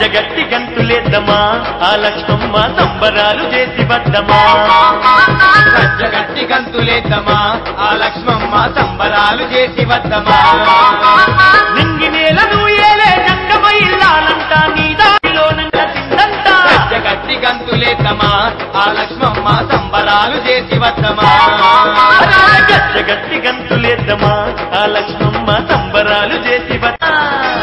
గజ్జగట్టి గంతులేద్దమా ఆ లక్ష్మమ్మ సంబరాలు చేసి వద్దమా గజ్జగట్టి గంతులేద్దమా ఆ లక్ష్మమ్మ సంబరాలు చేసి వద్దమా నింగి నేలను ఏలే జంగమ ఇల్లాలంట నీ దారిలోనంట సిందంట గజ్జగట్టి గంతులేద్దమా ఆ లక్ష్మమ్మ సంబరాలు చేసి వద్దమా గజ్జగట్టి గంతులేద్దమా ఆ లక్ష్మమ్మ సంబరాలు చేసి వద్దా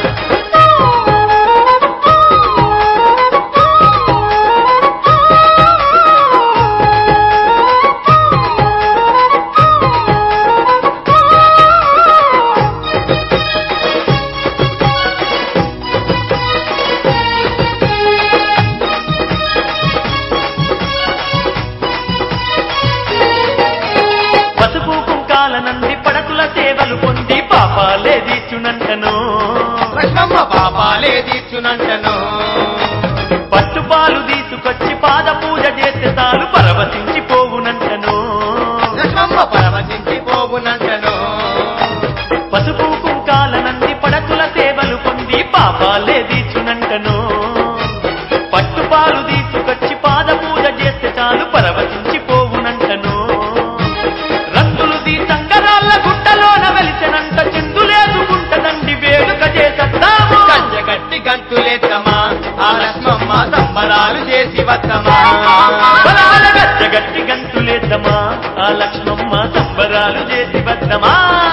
పసుపు కుంకాల నంది పడతుల సేవలు పొంది పాపాలే తీర్చునంటను లక్ష్మమ్మ పాపాలే తీర్చునంటను పట్టుపాలు తీసుకొచ్చి పాద పూజ చేస్తే తాను పరవశించి పోవునంటను లక్ష్మమ్మ పరవశించి పోవునంటను పసుపు కుంకాల నంది పడతుల సేవలు పొంది పాపాలే తీర్చునంటను పట్టుపాలు తీసుకొచ్చి పాద పూజ చేస్తే తాను పరవశించి పోవునంటను రంగులు దీ సంగరాళ్ళ గుట్టలోన వెలిసెనంట చిందులేసుకుంటదండి వేడుక చేసద్దాము గజ్జగట్టి గంతులేద్దమా ఆ లక్ష్మమ్మ సంబరాలు చేసి వద్దమా బలబల గచ్చగట్టి గంతులేద్దమా ఆ లక్ష్మమ్మ సంబరాలు చేసి వద్దమా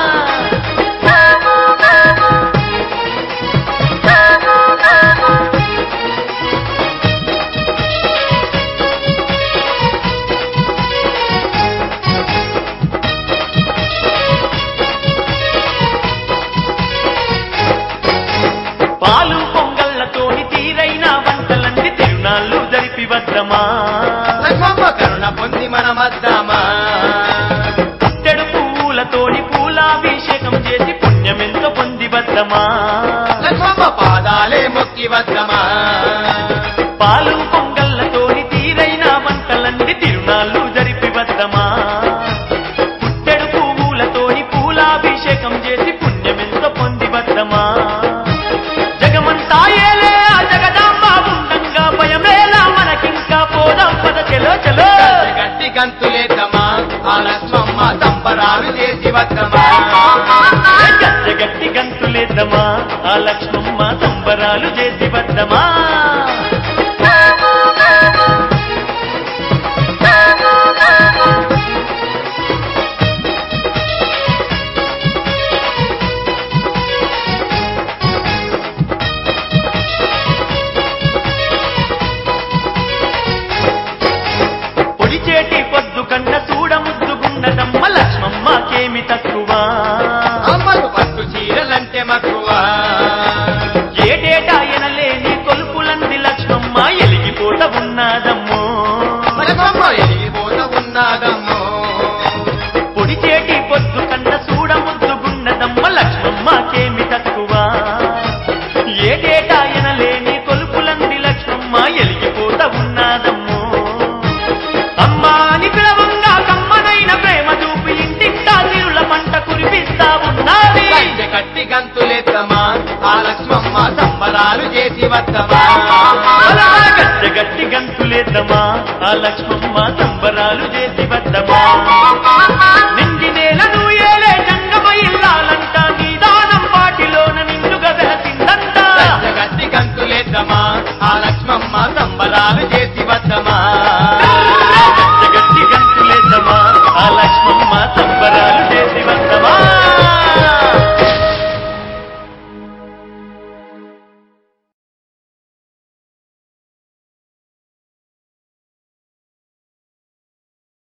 పాలు పొంగళ్ళతోని తీరైన వంటలన్నీ తిరునాళ్ళు జరిపి వద్దమా లక్ష్మమ్మ కరుణ పొంది మనమద్దామా పుట్టెడు పువ్వులతోని పూలాభిషేకం చేసి పుణ్యమెంతో పొంది వద్దమా లక్ష్మమ్మ పాదాలే మొక్కి వద్దమా పాలు పొంగళ్ళతోని తీరైన వంటలన్నీ తిరునాళ్ళు జరిపి వద్దమా పుట్టెడు పువ్వులతోని పూలాభిషేకం చేసి పుణ్యమెంతో పొంది వద్దమా జగమంతా ఏలే ఆ జగదాంబ ఉండంగా భయమేలా మనకింకా పోదాం పద చెలో చెలో గట్టి గంతులేద్దమా ఆ లక్ష్మమ్మ సంబరాలు చేసి వద్దమా గట్టి గంతులేద్దమా ఆ లక్ష్మమ్మ సంబరాలు చేసి వద్దమా పొడిచేటి పొద్దు కన్న చూడ ముద్దుగున్నదమ్మ లక్ష్మమ్మకేమి తక్కువ అమ్మకు పట్టు చీరలంటే మక్కువ ఏటేటా ఎనలేని కొలుపులంది లక్ష్మమ్మ ఎలిగిపోత ఉన్నదమ్మో లక్ష్మమ్మ ఎలిగిపోత ఉన్నాదమ్మో పొడిచేటి పొద్దు కన్న చూడ ముద్దుగున్నదమ్మ లక్ష్మమ్మకేమి తక్కువ ఏటేటా ఎనలేని కొలుపులంది లక్ష్మమ్మ ఎలిగిపోత ఉన్నదమ్మో అమ్మా అని పిలవంగా కమ్మనైన ప్రేమ చూపి ఇంటింటా తిరుల పంట కురిపిస్తా ఉన్నది గంజె కట్టి గంతులేద్దమా ఆ లక్ష్మమ్మ సంబరాలు చేసి వద్దమా గట్టి గంతులేద్దమా ఆ లక్ష్మమ్మ సంబరాలు చేసి వద్దమా